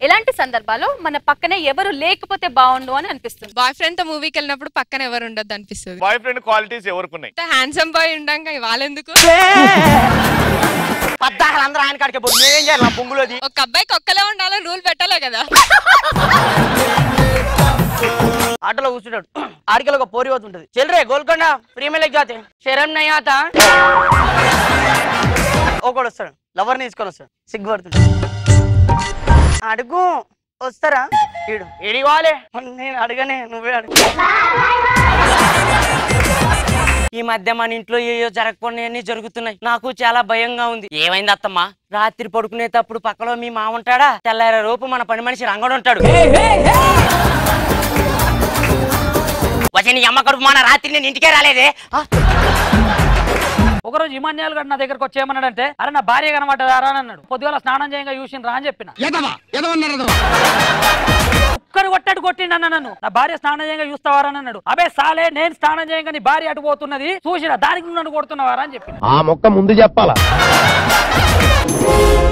ఎలాంటి సందర్భాల్లో మన పక్కనే ఎవరు లేకపోతే బాగుండు అని అనిపిస్తుంది బాయ్ ఫ్రెండ్ తో మూవీకి వెళ్ళినప్పుడు పక్కన ఎవరు ఉండొద్దు అనిపిస్తుంది బాయ్ ఫ్రెండ్ క్వాలిటీస్ ఎవరికి ఉన్నాయి హ్యాండ్సమ్ బాయ్ ఉండంగా వాళ్ళెందుకు పద్దాకలు అందరూ ఆయన కాడికి పోయి నేనేం చేయాలి నా బొంగులోది ఒక అబ్బాయికి ఒక్కలే ఉండాలని రూల్ పెట్టాలే కదా ఆటోలో కూర్చుంటాడు ఆడికల్ ఒక పోరి పోతుంటది చెల్రే గోల్కొండ ప్రీమియర్ జాతే శరం నయాత ఒకడు వస్తాడు లవర్ని తీసుకొని వస్తాడు సిగ్గుపడుతుంటాడు అడుగు వస్తారా ఈడు ఏడి వాలే నేను అడగనే నువ్వే అడుగు ఈ మధ్య మన ఇంట్లో ఏయో జరగకపోయినవన్నీ జరుగుతున్నాయి నాకు చాలా భయంగా ఉంది ఏమైంది అత్తమ్మా రాత్రి పడుకునేటప్పుడు పక్కలో మీ మా ఉంటాడా తెల్లారే రూపు మన పని మనిషి రంగడు ఉంటాడు వచ్చి నీ అమ్మ కడుపు మన రాత్రి నేను ఇంటికే రాలేదే ఆ, ఒకరోజు ఇమాన్యాలు గారు నా దగ్గరకు వచ్చి ఏమన్నాడంటే అరే నా భార్య కనబడ్డదా రా అని అన్నాడు పొద్దుగాల స్నానం చేయంగా చూసిన రా అని చెప్పిన ఒక్కరు కొట్టాడు కొట్టిండు అన్న నన్ను నా భార్య స్నానం చేయంగా చూస్తావారా అని అన్నాడు అబే సాలే నేను స్నానం చేయంగా నీ భార్య అటు పోతున్నది చూసిన దానికి నువ్వు నన్ను కొడుతున్నావారా అని చెప్పిన ఆ మొక్క ముందు చెప్పాలా